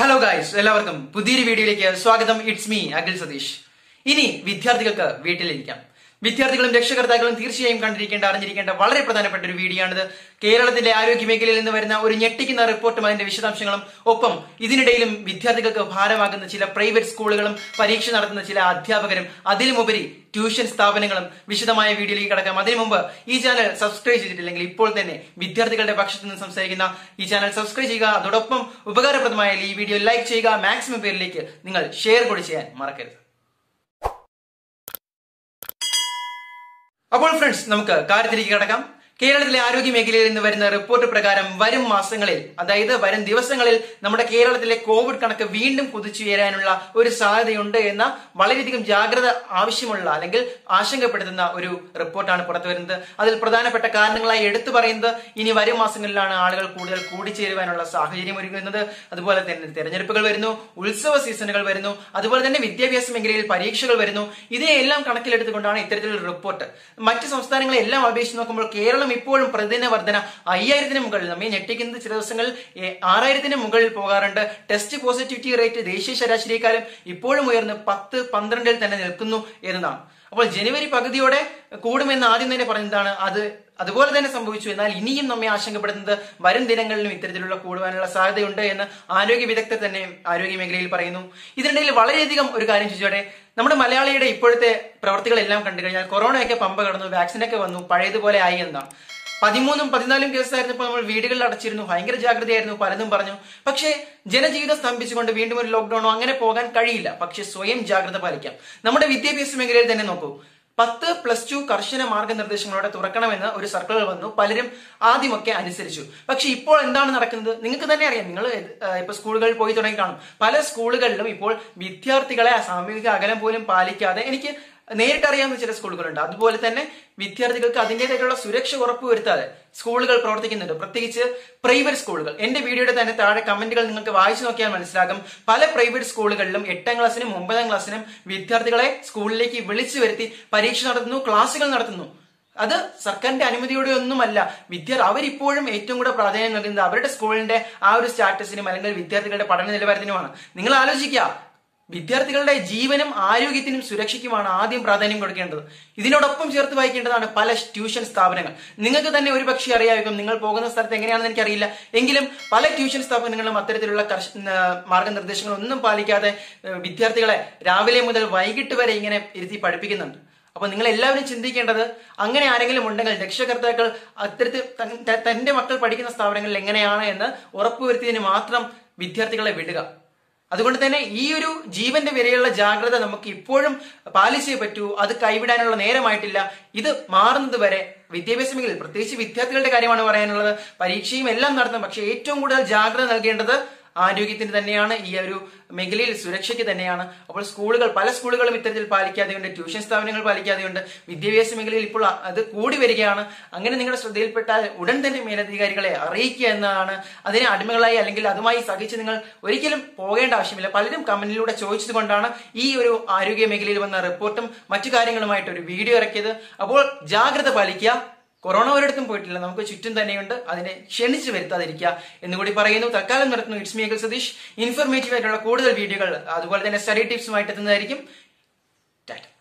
hello guys എല്ലാവർക്കും പുതിയൊരു വീഡിയോയിലേക്ക് സ്വാഗതം ഇറ്റ്സ് മീ അഖിൽ സതീഷ് ഇനി വിദ്യാർത്ഥികൾക്ക് വീട്ടിലിരിക്കാം വിദ്യാർത്ഥികളും രക്ഷകർത്താക്കളും തീർച്ചയായും കണ്ടിരിക്കേണ്ട അറിഞ്ഞിരിക്കേണ്ട വളരെ പ്രധാനപ്പെട്ട ഒരു വീഡിയോ ആണിത് കേരളത്തിന്റെ ആരോഗ്യ മേഖലയിൽ നിന്ന് വരുന്ന ഒരു ഞെട്ടിക്കുന്ന റിപ്പോർട്ടും അതിന്റെ വിശദാംശങ്ങളും ഒപ്പം ഇതിനിടയിലും വിദ്യാർത്ഥികൾക്ക് ഭാരമാകുന്ന ചില പ്രൈവറ്റ് സ്കൂളുകളും പരീക്ഷ നടത്തുന്ന ചില അധ്യാപകരും അതിലുമുപരി ട്യൂഷൻ സ്ഥാപനങ്ങളും വിശദമായ വീഡിയോയിലേക്ക് കടക്കാം അതിനു മുമ്പ് ഈ ചാനൽ സബ്സ്ക്രൈബ് ചെയ്തിട്ടില്ലെങ്കിൽ ഇപ്പോൾ തന്നെ വിദ്യാർത്ഥികളുടെ പക്ഷത്തു നിന്ന് സംസാരിക്കുന്ന ഈ ചാനൽ സബ്സ്ക്രൈബ് ചെയ്യുക അതോടൊപ്പം ഉപകാരപ്രദമായ ഈ വീഡിയോ ലൈക്ക് ചെയ്യുക മാക്സിമം പേരിലേക്ക് നിങ്ങൾ ഷെയർ കൂടി ചെയ്യാൻ മറക്കരുത് അപ്പോൾ ഫ്രണ്ട്സ് നമുക്ക് കാര്യത്തിലേക്ക് കിടക്കാം കേരളത്തിലെ ആരോഗ്യ മേഖലയിൽ നിന്ന് വരുന്ന റിപ്പോർട്ട് പ്രകാരം വരും മാസങ്ങളിൽ അതായത് വരും ദിവസങ്ങളിൽ നമ്മുടെ കേരളത്തിലെ കോവിഡ് കണക്ക് വീണ്ടും കുതിച്ചുയരാനുള്ള ഒരു സാധ്യതയുണ്ട് എന്ന വളരെയധികം ജാഗ്രത ആവശ്യമുള്ള അല്ലെങ്കിൽ ആശങ്കപ്പെടുത്തുന്ന ഒരു റിപ്പോർട്ടാണ് പുറത്തു വരുന്നത് അതിൽ പ്രധാനപ്പെട്ട കാരണങ്ങളായി എടുത്തു പറയുന്നത് ഇനി വരും മാസങ്ങളിലാണ് ആളുകൾ കൂടുതൽ കൂടിച്ചേരുവാനുള്ള സാഹചര്യം ഒരുങ്ങുന്നത് അതുപോലെ തന്നെ തെരഞ്ഞെടുപ്പുകൾ വരുന്നു ഉത്സവ സീസണുകൾ വരുന്നു അതുപോലെ തന്നെ വിദ്യാഭ്യാസ മേഖലയിൽ പരീക്ഷകൾ വരുന്നു ഇതിനെല്ലാം കണക്കിലെടുത്തുകൊണ്ടാണ് ഇത്തരത്തിലുള്ള റിപ്പോർട്ട് മറ്റ് സംസ്ഥാനങ്ങളെ എല്ലാം അപേക്ഷിച്ച് നോക്കുമ്പോൾ കേരളം ഇപ്പോഴും പ്രതിദിന വർധന അയ്യായിരത്തിന് മുകളിൽ നമ്മെ ഞെട്ടിക്കുന്നത് ചില ദിവസങ്ങളിൽ ഏ, ആറായിരത്തിന് മുകളിൽ പോകാറുണ്ട് ടെസ്റ്റ് പോസിറ്റിവിറ്റി റേറ്റ് ദേശീയ ശരാശരിയേക്കാളും ഇപ്പോഴും ഉയർന്ന് പത്ത് പന്ത്രണ്ടിൽ തന്നെ നിൽക്കുന്നു എന്നതാണ് അപ്പോൾ ജനുവരി പകുതിയോടെ കൂടുമെന്ന് ആദ്യം തന്നെ പറഞ്ഞതാണ് അത് അതുപോലെ തന്നെ സംഭവിച്ചു എന്നാൽ ഇനിയും നമ്മെ ആശങ്കപ്പെടുന്നത് വരും ദിനങ്ങളിലും ഇത്തരത്തിലുള്ള കൂടുവാനുള്ള സാധ്യതയുണ്ട് എന്ന് ആരോഗ്യ വിദഗ്ധർ തന്നെ ആരോഗ്യ മേഖലയിൽ പറയുന്നു ഇതിനിടയിൽ വളരെയധികം ഒരു കാര്യം ചോദിച്ചോടെ നമ്മുടെ മലയാളിയുടെ ഇപ്പോഴത്തെ പ്രവർത്തികളെല്ലാം കണ്ടു കഴിഞ്ഞാൽ കൊറോണയൊക്കെ പമ്പ കടന്നു വാക്സിനൊക്കെ വന്നു പഴയതുപോലെ ആയി എന്നാണ് പതിമൂന്നും പതിനാലും കേസായിരുന്നപ്പോൾ നമ്മൾ വീടുകളിൽ അടച്ചിരുന്നു ഭയങ്കര ജാഗ്രതയായിരുന്നു പലതും പറഞ്ഞു പക്ഷേ ജനജീവിതം സ്തംഭിച്ചുകൊണ്ട് വീണ്ടും ഒരു ലോക്ക്ഡൌണോ അങ്ങനെ പോകാൻ കഴിയില്ല പക്ഷെ സ്വയം ജാഗ്രത പാലിക്കാം നമ്മുടെ വിദ്യാഭ്യാസ മേഖലയിൽ തന്നെ നോക്കൂ പത്ത് പ്ലസ് ടു കർശന മാർഗനിർദ്ദേശങ്ങളോടെ തുറക്കണമെന്ന് ഒരു സർക്കുലർ വന്നു പലരും ആദ്യമൊക്കെ അനുസരിച്ചു പക്ഷെ ഇപ്പോൾ എന്താണ് നടക്കുന്നത് നിങ്ങൾക്ക് തന്നെ അറിയാം നിങ്ങൾ ഇപ്പൊ സ്കൂളുകളിൽ പോയി തുടങ്ങി കാണും പല സ്കൂളുകളിലും ഇപ്പോൾ വിദ്യാർത്ഥികളെ ആ സാമൂഹിക അകലം പോലും പാലിക്കാതെ എനിക്ക് നേരിട്ട് അറിയാവുന്ന ചില സ്കൂളുകളുണ്ട് അതുപോലെ തന്നെ വിദ്യാർത്ഥികൾക്ക് അതിൻ്റെതായിട്ടുള്ള സുരക്ഷ ഉറപ്പുവരുത്താതെ സ്കൂളുകൾ പ്രവർത്തിക്കുന്നുണ്ട് പ്രത്യേകിച്ച് പ്രൈവറ്റ് സ്കൂളുകൾ എന്റെ വീഡിയോയുടെ തന്നെ താഴെ കമന്റുകൾ നിങ്ങൾക്ക് വായിച്ചു നോക്കിയാൽ മനസ്സിലാകും പല പ്രൈവറ്റ് സ്കൂളുകളിലും എട്ടാം ക്ലാസ്സിനും ഒമ്പതാം ക്ലാസ്സിനും വിദ്യാർത്ഥികളെ സ്കൂളിലേക്ക് വിളിച്ചു വരുത്തി പരീക്ഷ നടത്തുന്നു ക്ലാസുകൾ നടത്തുന്നു അത് സർക്കാരിന്റെ അനുമതിയോടെ ഒന്നുമല്ല വിദ്യാർത്ഥി അവരിപ്പോഴും ഏറ്റവും കൂടെ പ്രാധാന്യം നൽകുന്നത് അവരുടെ സ്കൂളിന്റെ ആ ഒരു സ്റ്റാറ്റസിനും അല്ലെങ്കിൽ വിദ്യാർത്ഥികളുടെ പഠന നിലവാരത്തിനുമാണ് നിങ്ങൾ ആലോചിക്കുക വിദ്യാർത്ഥികളുടെ ജീവനും ആരോഗ്യത്തിനും സുരക്ഷയ്ക്കുമാണ് ആദ്യം പ്രാധാന്യം കൊടുക്കേണ്ടത് ഇതിനോടൊപ്പം ചേർത്ത് വായിക്കേണ്ടതാണ് പല ട്യൂഷൻ സ്ഥാപനങ്ങൾ നിങ്ങൾക്ക് തന്നെ ഒരു പക്ഷേ അറിയാമായിരിക്കും നിങ്ങൾ പോകുന്ന സ്ഥലത്ത് എങ്ങനെയാണെന്ന് എനിക്കറിയില്ല എങ്കിലും പല ട്യൂഷൻ സ്ഥാപനങ്ങളും അത്തരത്തിലുള്ള കർശ മാർഗനിർദ്ദേശങ്ങൾ ഒന്നും പാലിക്കാതെ ഏഹ്, വിദ്യാർത്ഥികളെ രാവിലെ മുതൽ വൈകിട്ട് വരെ ഇങ്ങനെ ഇരുത്തി പഠിപ്പിക്കുന്നുണ്ട് അപ്പൊ നിങ്ങൾ എല്ലാവരും ചിന്തിക്കേണ്ടത് അങ്ങനെ ആരെങ്കിലും ഉണ്ടെങ്കിൽ രക്ഷകർത്താക്കൾ അത്തരത്തിൽ തൻ- ത- തന്റെ മക്കൾ പഠിക്കുന്ന സ്ഥാപനങ്ങളിൽ എങ്ങനെയാണ് എന്ന് ഉറപ്പുവരുത്തിയതിന് മാത്രം വിദ്യാർത്ഥികളെ വിടുക അതുകൊണ്ട് തന്നെ ഈ ഒരു ജീവന്റെ വരെയുള്ള ജാഗ്രത നമുക്ക് ഇപ്പോഴും പാലിച്ചേ പറ്റൂ അത് കൈവിടാനുള്ള നേരമായിട്ടില്ല ഇത് മാറുന്നത് വരെ വിദ്യാഭ്യാസ മേഖലയിൽ പ്രത്യേകിച്ച് വിദ്യാർത്ഥികളുടെ കാര്യമാണ് പറയാനുള്ളത് പരീക്ഷയും എല്ലാം നടത്തും പക്ഷേ ഏറ്റവും കൂടുതൽ ജാഗ്രത നൽകേണ്ടത് ആരോഗ്യത്തിന് തന്നെയാണ് ഈ ഒരു മേഖലയിൽ സുരക്ഷയ്ക്ക് തന്നെയാണ് അപ്പോൾ സ്കൂളുകൾ പല സ്കൂളുകളും ഇത്തരത്തിൽ പാലിക്കാതെയുണ്ട് ട്യൂഷൻ സ്ഥാപനങ്ങൾ പാലിക്കാതെയുണ്ട് വിദ്യാഭ്യാസ മേഖലയിൽ ഇപ്പോൾ അത് കൂടി വരികയാണ് അങ്ങനെ നിങ്ങളുടെ ശ്രദ്ധയിൽപ്പെട്ടാൽ ഉടൻ തന്നെ മേലധികാരികളെ അറിയിക്കുക എന്നതാണ് അതിനെ അടിമകളായി അല്ലെങ്കിൽ അതുമായി സഹിച്ച് നിങ്ങൾ ഒരിക്കലും പോകേണ്ട ആവശ്യമില്ല പലരും കമന്റിലൂടെ ചോദിച്ചതുകൊണ്ടാണ് ഈ ഒരു ആരോഗ്യ മേഖലയിൽ വന്ന റിപ്പോർട്ടും മറ്റു കാര്യങ്ങളുമായിട്ട് ഒരു വീഡിയോ ഇറക്കിയത് അപ്പോൾ ജാഗ്രത പാലിക്കുക കൊറോണ ഒരിടത്തും പോയിട്ടില്ല നമുക്ക് ചുറ്റും തന്നെയുണ്ട് അതിനെ ക്ഷണിച്ചു വരുത്താതിരിക്കുക എന്നുകൂടി പറയുന്നു തൽക്കാലം നടത്തുന്നു ഇറ്റ്സ് മീ സതീഷ് ഇൻഫർമേറ്റീവ് ആയിട്ടുള്ള കൂടുതൽ വീഡിയോകൾ അതുപോലെ തന്നെ സ്റ്റഡി ടിപ്സുമായിട്ട് എത്തുന്നതായിരിക്കും ടാറ്റ